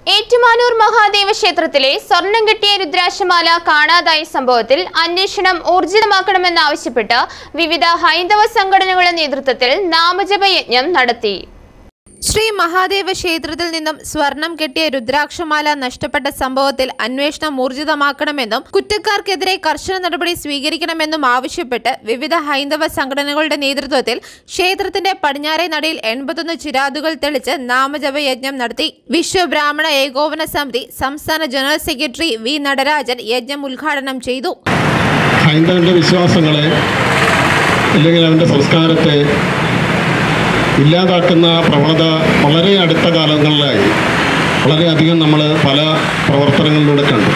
ഏറ്റുമാനൂർ മഹാദേവ ക്ഷേത്രത്തിലെ സ്വർണം കിട്ടിയ രുദ്രാക്ഷമാല കാണാതായ സംഭവത്തിൽ അന്വേഷണം ഊർജിതമാക്കണമെന്നാവശ്യപ്പെട്ട് വിവിധ ഹൈന്ദവ സംഘടനകളുടെ നേതൃത്വത്തിൽ നാമജപ യജ്ഞം നടത്തി ശ്രീ മഹാദേവ ക്ഷേത്രത്തിൽ നിന്നും സ്വർണം കെട്ടിയ രുദ്രാക്ഷമാല നഷ്ടപ്പെട്ട സംഭവത്തിൽ അന്വേഷണം ഊർജിതമാക്കണമെന്നും കുറ്റക്കാർക്കെതിരെ കർശന നടപടി സ്വീകരിക്കണമെന്നും ആവശ്യപ്പെട്ട് വിവിധ ഹൈന്ദവ സംഘടനകളുടെ നേതൃത്വത്തിൽ ക്ഷേത്രത്തിന്റെ പടിഞ്ഞാറേ നടയിൽ എൺപത്തൊന്ന് ചിരാതുകൾ തെളിച്ച് നാമജപ യജ്ഞം നടത്തി വിശ്വ ബ്രാഹ്മണ ഏകോപന സമിതി സംസ്ഥാന ജനറൽ സെക്രട്ടറി വി നടരാജൻ യജ്ഞം ഉദ്ഘാടനം ചെയ്തു ഹൈന്ദവൻ്റെ വിശ്വാസങ്ങളെ അല്ലെങ്കിൽ അവൻ്റെ സംസ്കാരത്തെ ഇല്ലാതാക്കുന്ന പ്രവണത വളരെ അടുത്ത കാലങ്ങളിലായി വളരെയധികം നമ്മൾ പല പ്രവർത്തനങ്ങളിലൂടെ കണ്ടു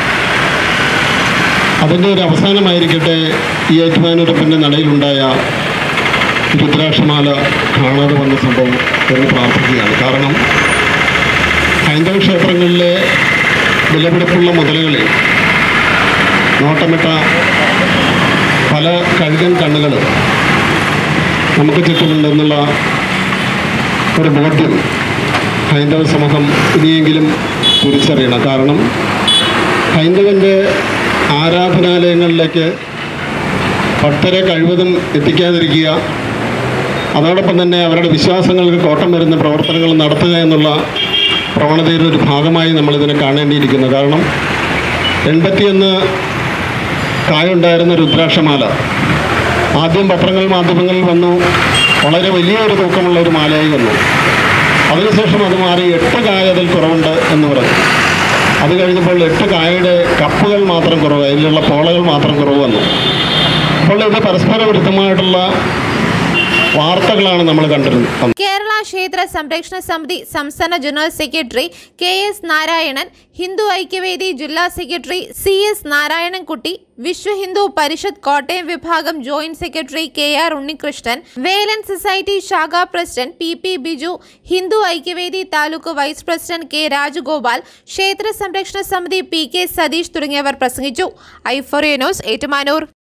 അതിൻ്റെ ഒരു അവസാനമായിരിക്കട്ടെ ഈ ഏറ്റുമാനൂരപ്പൻ്റെ നടയിലുണ്ടായ രുദ്രാക്ഷമാല കാണാതെ വന്ന സംഭവം എന്ന് പ്രാർത്ഥിക്കുകയാണ് കാരണം ഹൈന്ദവ ക്ഷേത്രങ്ങളിലെ വിലപിടിപ്പുള്ള മുതലുകളിൽ നോട്ടമിട്ട പല കഴുകൻ കണ്ണുകൾ നമുക്ക് ചുറ്റുമുണ്ടെന്നുള്ള ഒരു ബോധ്യം ഹൈന്ദവ സമൂഹം ഇനിയെങ്കിലും തിരിച്ചറിയണം കാരണം ഹൈന്ദവൻ്റെ ആരാധനാലയങ്ങളിലേക്ക് ഭക്തരെ കഴിവതും എത്തിക്കാതിരിക്കുക അതോടൊപ്പം തന്നെ അവരുടെ വിശ്വാസങ്ങൾക്ക് കോട്ടം വരുന്ന പ്രവർത്തനങ്ങൾ നടത്തുക എന്നുള്ള പ്രവണതയുടെ ഒരു ഭാഗമായി നമ്മളിതിനെ കാണേണ്ടിയിരിക്കുന്നു കാരണം എൺപത്തിയൊന്ന് കായുണ്ടായിരുന്ന രുദ്രാക്ഷമാല ആദ്യം പത്രങ്ങൾ മാധ്യമങ്ങളിൽ വന്നു വളരെ വലിയൊരു തൂക്കമുള്ള ഒരു മാലയായി വന്നു അതിനുശേഷം അത് മാറി എട്ട് കായ അതിൽ കുറവുണ്ട് എന്ന് പറഞ്ഞു അത് കഴിഞ്ഞപ്പോൾ എട്ട് കായയുടെ കപ്പുകൾ മാത്രം കുറവ് അതിലുള്ള പോളകൾ മാത്രം കുറവ് വന്നു അപ്പോൾ ഇത് പരസ്പര വിരുദ്ധമായിട്ടുള്ള വാർത്തകളാണ് നമ്മൾ കണ്ടിരുന്നത് കേരള ക്ഷേത്ര സംരക്ഷണ സമിതി സംസ്ഥാന general secretary K S Narayanan Hindu Aikyavedi ജില്ലാ secretary C S Narayanankutty Vishwa Hindu Parishad Kottayam വിഭാഗം joint secretary K R Unnikrishnan Velan society ശാഖാ president P P Biju Hindu Aikyavedi taluk vice president K Rajagopal Kshetra Samrakshana സമിതി പി കെ സതീഷ് തുടങ്ങിയവർ പ്രസംഗിച്ചു ഐഫോറിയ ന്യൂസ് ഏറ്റുമാനൂർ